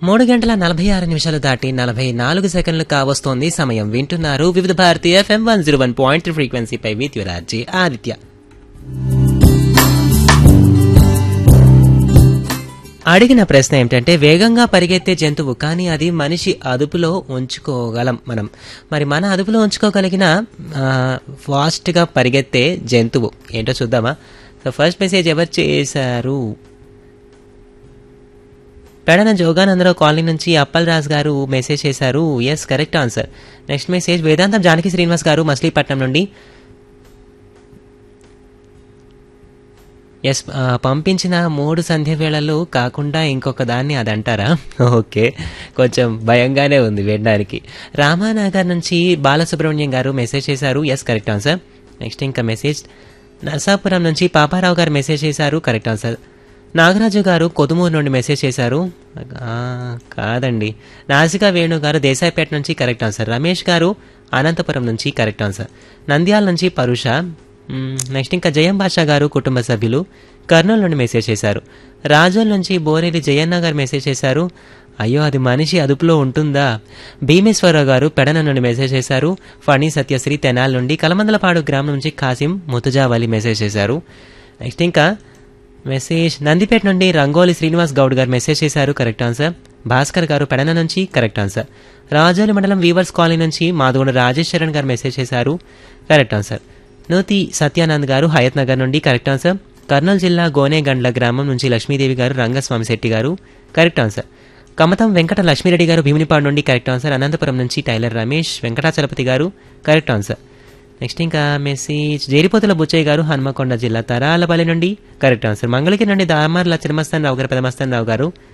మూడు గంటల నలభై ఆరు నిమిషాలు దాటి నలభై నాలుగు సెకండ్లు కావస్తోంది సమయం వింటున్నారు Vividh Bharati FM one zero one point ఫ్రీక్వెన్సీపై విత్ యువరాజీ ఆదిత్య అడిగిన ప్రశ్న ఏమిటంటే వేగంగా పరిగెత్తే జంతువు కానీ అది మనిషి అదుపులో ఉంచుకోగలం మనం మరి మన అదుపులో ఉంచుకోగలిగిన ఆ, ఫాస్ట్గా పరిగెత్తే జంతువు ఏంటో చూద్దామా సో ఫస్ట్ మెసేజ్ ఎవరు చేశారు పెడన జోగానందరావు కాలనీ నుంచి అప్పల్ రాజ్ గారు మెసేజ్ చేశారు yes correct answer next message Vedantam Janaki Srinivas గారు మచిలీపట్నం నుండి ఎస్ ఆ, పంపించిన మూడు సంధ్య వేళలు కాకుండా ఇంకొక దాన్ని అది అంటారా ఓకే కొంచెం భయంగానే ఉంది వినడానికి రామానగర్ నుంచి బాలసుబ్రహ్మణ్యం గారు మెసేజ్ చేశారు ఎస్ కరెక్ట్ ఆన్సర్ నెక్స్ట్ ఇంకా మెసేజ్ నరసాపురం నుంచి పాపారావు గారు మెసేజ్ చేశారు కరెక్ట్ ఆన్సర్ నాగరాజు గారు కొదుమూరు నుండి మెసేజ్ చేశారు ఆ, కాదండి నాసికా వేణు గారు దేశాయిపేట నుంచి కరెక్ట్ ఆన్సర్ రమేష్ గారు అనంతపురం నుంచి కరెక్ట్ ఆన్సర్ నంద్యాల నుంచి పరుష మ్మ్, నెక్స్ట్ ఇంకా జయం బాషా గారు కుటుంబ సభ్యులు కర్నూలు నుండి మెసేజ్ చేశారు రాజోల్ నుంచి బోరేలి జయన్న గారు మెసేజ్ చేశారు అయ్యో అది మనిషి అదుపులో ఉంటుందా భీమేశ్వరరావు గారు పెడన నుండి మెసేజ్ చేశారు ఫణి సత్యశ్రీ తెనాల్ నుండి కలమందలపాడు గ్రామం నుంచి కాసిం ముతుజావలి మెసేజ్ చేశారు నెక్స్ట్ ఇంకా మెసేజ్ నందిపేట నుండి రంగోలి శ్రీనివాస్ గౌడ్ గారు మెసేజ్ చేశారు కరెక్ట్ ఆన్సర్ భాస్కర్ గారు పెడన నుంచి కరెక్ట్ ఆన్సర్ రాజోలి మండలం వీవర్స్ కాలనీ నుంచి మాధవుడు రాజేష్ చరణ్ గారు మెసేజ్ చేశారు కరెక్ట్ ఆన్సర్ నూతి సత్యానంద్ గారు హయత్ నగర్ నుండి కరెక్ట్ ఆన్సర్ కర్నూలు జిల్లా గోనేగండ్ల గ్రామం నుంచి లక్ష్మీదేవి గారు రంగస్వామి శెట్టి గారు కరెక్ట్ ఆన్సర్ కమతం వెంకట లక్ష్మీరెడ్డి గారు భీమునిపాడు నుండి కరెక్ట్ ఆన్సర్ అనంతపురం నుంచి tailor Ramesh Venkatachalapathi garu correct answer next ఇంకా మెసేజ్ జేరిపోతుల బుచ్చయ్య గారు హన్మకొండ జిల్లా తరాలపల్లి నుండి కరెక్ట్ ఆన్సర్ మంగళగిరి నుండి దామర్ల చిరమస్తాన్ రావు గారు పెదమస్తాన్ రావు గారు